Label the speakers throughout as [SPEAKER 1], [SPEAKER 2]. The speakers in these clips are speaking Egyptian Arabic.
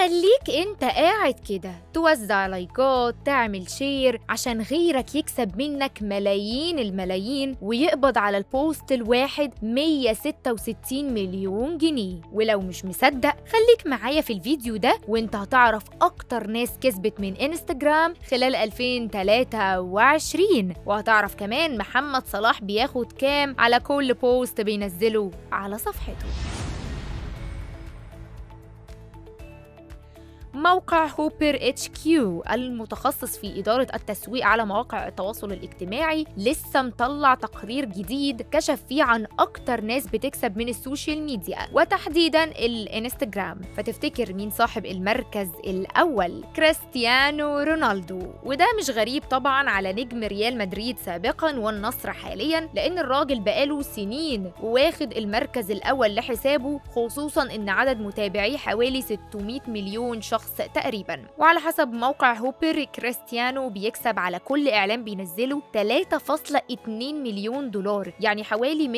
[SPEAKER 1] خليك انت قاعد كده توزع لايكات تعمل شير عشان غيرك يكسب منك ملايين الملايين ويقبض على البوست الواحد 166 مليون جنيه ولو مش مصدق خليك معايا في الفيديو ده وانت هتعرف اكتر ناس كسبت من انستجرام خلال 2023 وهتعرف كمان محمد صلاح بياخد كام على كل بوست بينزله على صفحته موقع هوبر اتش كيو المتخصص في إدارة التسويق على مواقع التواصل الاجتماعي لسه مطلع تقرير جديد كشف فيه عن أكتر ناس بتكسب من السوشيال ميديا وتحديدا الانستجرام فتفتكر مين صاحب المركز الأول كريستيانو رونالدو وده مش غريب طبعا على نجم ريال مدريد سابقا والنصر حاليا لأن الراجل بقاله سنين واخد المركز الأول لحسابه خصوصا إن عدد متابعيه حوالي 600 مليون شخص شخص تقريبا وعلى حسب موقع هوبر كريستيانو بيكسب على كل اعلان بينزله 3.2 مليون دولار يعني حوالي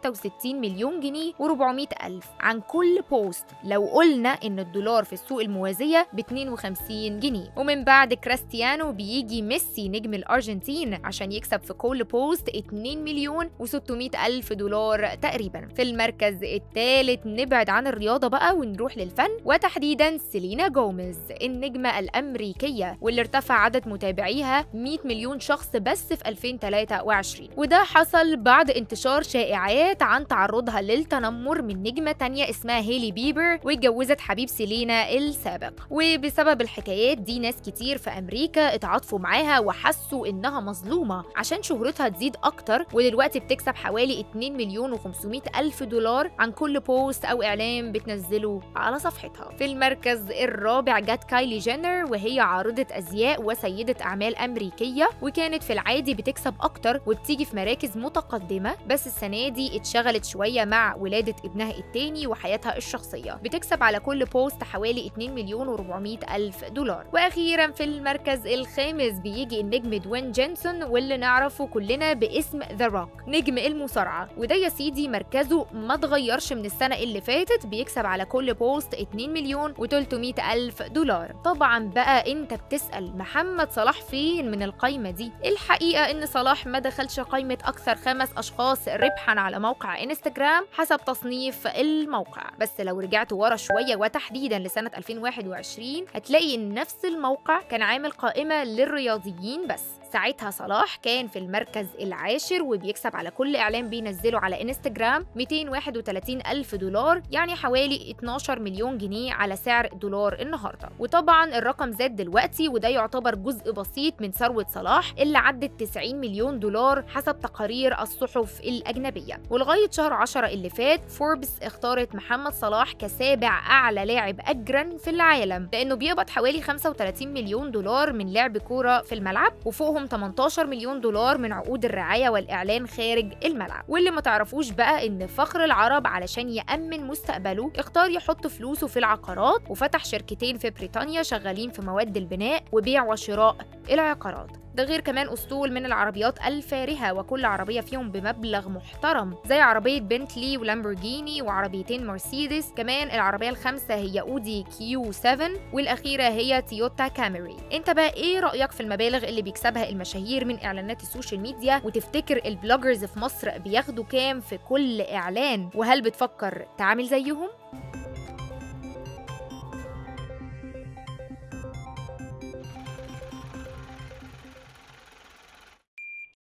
[SPEAKER 1] 166 مليون جنيه و400 الف عن كل بوست لو قلنا ان الدولار في السوق الموازيه ب 52 جنيه ومن بعد كريستيانو بيجي ميسي نجم الارجنتين عشان يكسب في كل بوست 2 مليون و600 الف دولار تقريبا في المركز الثالث نبعد عن الرياضه بقى ونروح للفن وتحديدا سيلينا جوميز النجمة الأمريكية واللي ارتفع عدد متابعيها 100 مليون شخص بس في 2023 وده حصل بعد انتشار شائعات عن تعرضها للتنمر من نجمة تانية اسمها هيلي بيبر واتجوزت حبيب سيلينا السابق وبسبب الحكايات دي ناس كتير في أمريكا اتعاطفوا معاها وحسوا إنها مظلومة عشان شهرتها تزيد أكتر ودلوقتي بتكسب حوالي 2 مليون و500 ألف دولار عن كل بوست أو إعلان بتنزله على صفحتها في المركز الرابع جت كايلي جينر وهي عارضة أزياء وسيدة أعمال أمريكية وكانت في العادي بتكسب أكتر وبتيجي في مراكز متقدمة بس السنة دي اتشغلت شوية مع ولادة ابنها التاني وحياتها الشخصية بتكسب على كل بوست حوالي 2 مليون و400 ألف دولار وأخيرا في المركز الخامس بيجي النجم دوين جينسون واللي نعرفه كلنا باسم ذا روك نجم المصارعة وده يا سيدي مركزه ما اتغيرش من السنة اللي فاتت بيكسب على كل بوست 2 مليون و300 ألف دولار طبعا بقى انت بتسأل محمد صلاح فين من القايمة دي الحقيقة ان صلاح ما دخلش قايمة اكثر خمس اشخاص ربحا على موقع انستجرام حسب تصنيف الموقع بس لو رجعت ورا شوية وتحديدا لسنة 2021 هتلاقي ان نفس الموقع كان عامل قائمة للرياضيين بس ساعتها صلاح كان في المركز العاشر وبيكسب على كل إعلان بينزله على انستجرام 231 ألف دولار يعني حوالي 12 مليون جنيه على سعر دولار النهاردة وطبعا الرقم زاد دلوقتي وده يعتبر جزء بسيط من ثروة صلاح اللي عدت 90 مليون دولار حسب تقارير الصحف الأجنبية ولغاية شهر 10 اللي فات فوربس اختارت محمد صلاح كسابع أعلى لاعب أجرا في العالم لأنه بيقبض حوالي 35 مليون دولار من لعب كورة في الملعب وفوقهم 18 مليون دولار من عقود الرعاية والإعلان خارج الملعب واللي ما تعرفوش بقى إن فخر العرب علشان يأمن مستقبله اختار يحط فلوسه في العقارات وفتح شركتين في بريطانيا شغالين في مواد البناء وبيع وشراء العقارات ده غير كمان اسطول من العربيات الفارهه وكل عربيه فيهم بمبلغ محترم زي عربيه بنتلي ولامبورجيني وعربيتين مرسيدس كمان العربيه الخامسه هي اودي كيو 7 والاخيره هي تويوتا كامري انت بقى ايه رايك في المبالغ اللي بيكسبها المشاهير من اعلانات السوشيال ميديا وتفتكر البلوجرز في مصر بياخدوا كام في كل اعلان وهل بتفكر تعمل زيهم